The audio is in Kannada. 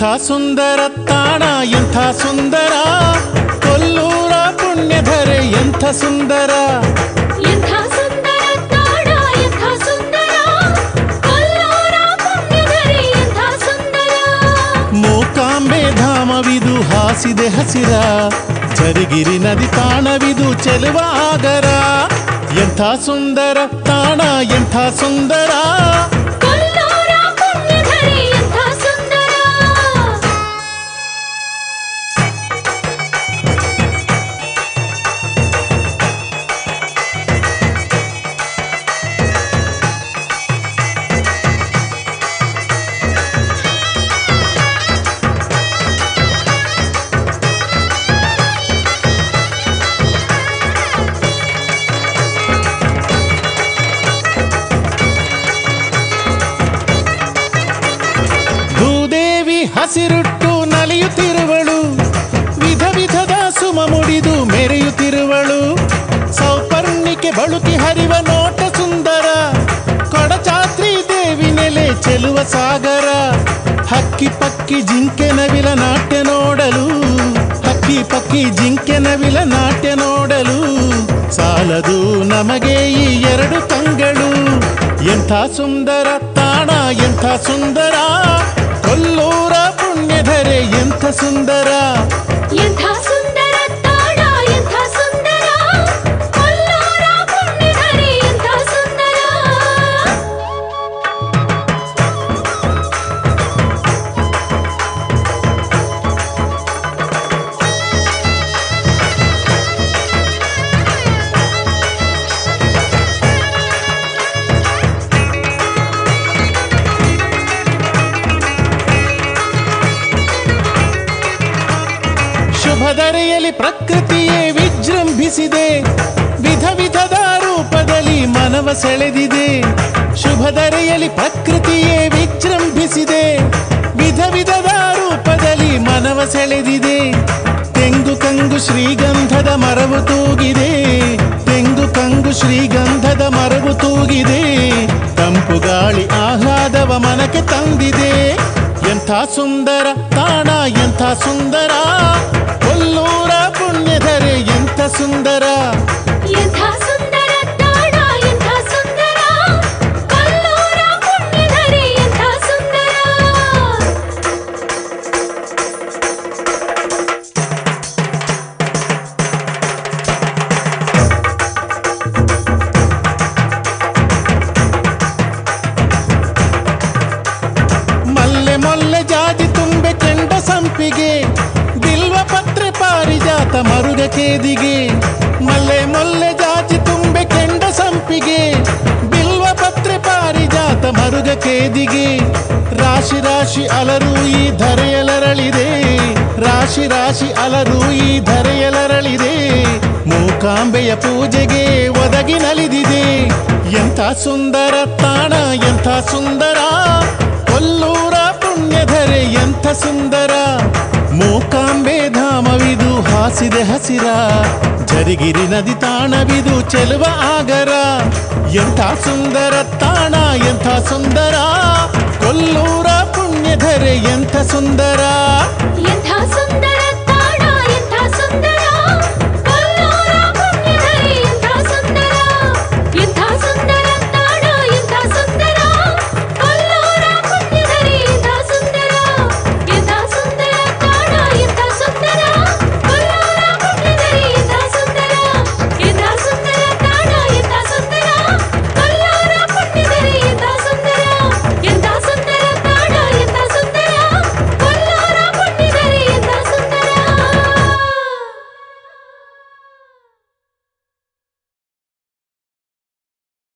ಸುಂದರ ತಾಣ ಎಂಥ ಸುಂದರ ಕೊಲ್ಲೂರ ಪುಣ್ಯಧರೆ ಎಂಥ ಸುಂದರ ಎಂಥ ಸುಂದರ ತಾಣ ಎಂಥ ಸುಂದರ ಕೊಲ್ಲೂರ ಪುಣ್ಯಧರೆ ಎಂಥ ಸುಂದರ ಮೂಕಾಂಬೆ ಧಾಮವಿದು ಹಾಸಿದೆ ಹಸಿರ ಜರಿಗಿರಿ ನದಿ ತಾಣವಿದು ಚೆಲುವ ಆಗರ ಎಂಥ ಸುಂದರ ತಾಣ ಎಂಥ ಸುಂದರ ಕೊಲ್ಲೂರ ಪುಣ್ಯಧರೆ ಎಂಥ ಸುಂದರ ಭೂದೇವಿ ಹಸಿರುಟ್ಟು ನಲಿಯುತ್ತಿರುವಳು ವಿಧ ವಿಧದ ಸುಮ ಮುಡಿದು ಮೆರೆಯುತ್ತಿರುವಳು ಸೌಪರ್ಣಿಕೆ ಬಳುಕಿ ಹರಿವ ನೋಟ ಸುಂದರ ಕೊಡಚಾತ್ರಿ ದೇವಿ ನೆಲೆ ಚೆಲುವ ಸಾಗರ ಹಕ್ಕಿ ಪಕ್ಕಿ ಜಿಂಕೆ ನವಿಲ ನಾಟ್ಯ ನೋಡಲು ಹಕ್ಕಿ ಪಕ್ಕಿ ಜಿಂಕೆ ನವಿಲ ನಾಟ್ಯ ನೋಡಲು ಸಾಲದು ನಮಗೆ ಈ ಎರಡು ಕಂಗಳು ಎಂಥ ಸುಂದರ ತಾಣ ಎಂಥ ಸುಂದರ ಕೊಲ್ಲೂರ ಪುಣ್ಯಧರೆ ಎಂಥ ಸುಂದರ ಎಂಥ ಸುಂದರ ತಾಣ ಎಂಥ ಸುಂದರ ಕೊಲ್ಲೂರ ಪುಣ್ಯಧರೆ ಎಂಥ ಸುಂದರ ಶುಭದರೆಯಲ್ಲಿ ಪ್ರಕೃತಿಯೇ ವಿಜೃಂಭಿಸಿದೆ ವಿಧ ವಿಧದ ರೂಪದಲ್ಲಿ ಮನವ ಸೆಳೆದಿದೆ ಶುಭದರೆಯಲ್ಲಿ ಪ್ರಕೃತಿಯೇ ವಿಜೃಂಭಿಸಿದೆ ವಿಧ ವಿಧದ ರೂಪದಲ್ಲಿ ಮನವ ಸೆಳೆದಿದೆ ತೆಂಗು ಕಂಗು ಶ್ರೀಗಂಧದ ಮರವು ತೂಗಿದೆ ತೆಂಗು ಕಂಗು ಶ್ರೀಗಂಧದ ಮರವು ತೂಗಿದೆ ತಂಪು ಗಾಳಿ ಆಹ್ಲಾದವ ಮನಕ್ಕೆ ತಂದಿದೆ ಎಂಥ ಸುಂದರ ತಾಣ ಎಂಥ ಸುಂದರ ಕೊಲ್ಲೂರ ಪುಣ್ಯಧರೆ ಎಂಥ ಸುಂದರ ಎಂಥ ಸುಂದರ ತಾಣ ಎಂಥ ಸುಂದರ ಕೊಲ್ಲೂರ ಪುಣ್ಯಧರೆ ಎಂಥ ಸುಂದರ ಮಲ್ಲೆ ಮೊಲ್ಲೆ ಜಾಜಿ ತುಂಬೆ ಕೆಂಡ ಸಂಪಿಗೆ ಬಿಲ್ವ ಪತ್ರೆ ಪಾರಿಜಾತ ಮರುಗ ಕೇದಿಗೆ ಮಲ್ಲೆ ಮೊಲ್ಲೆ ಜಾಜಿ ತುಂಬೆ ಕೆಂಡ ಸಂಪಿಗೆ ಬಿಲ್ವ ಪತ್ರೆ ಪಾರಿಜಾತ ಮರುಗ ಕೇದಿಗೆ ರಾಶಿ ರಾಶಿ ಅಲರು ಈ ಧರೆಯಲರಳಿದೆ ರಾಶಿ ರಾಶಿ ಅಲರು ಈ ಧರೆಯಲರಳಿದೆ ಮೂಕಾಂಬೆಯ ಪೂಜೆಗೆ ಒದಗಿ ನಲಿದಿದೆ ಎಂಥ ಸುಂದರ ತಾಣ ಎಂಥ ಸುಂದರ ಕೊಲ್ಲೂರ ಪುಣ್ಯಧರೆ ಎಂಥ ಸುಂದರ ಮೂಕಾಂಬೆ ಧಾಮವಿದು ಹಾಸಿದೆ ಹಸಿರ ಜರಿಗಿರಿ ನದಿ ತಾಣವಿದು ಚೆಲುವ ಆಗರ ಎಂಥ ಸುಂದರ ತಾಣ ಎಂಥ ಸುಂದರ ಕೊಲ್ಲೂರ ಪುಣ್ಯಧರೆ ಎಂಥ ಸುಂದರ ಎಂಥ ಸುಂದರ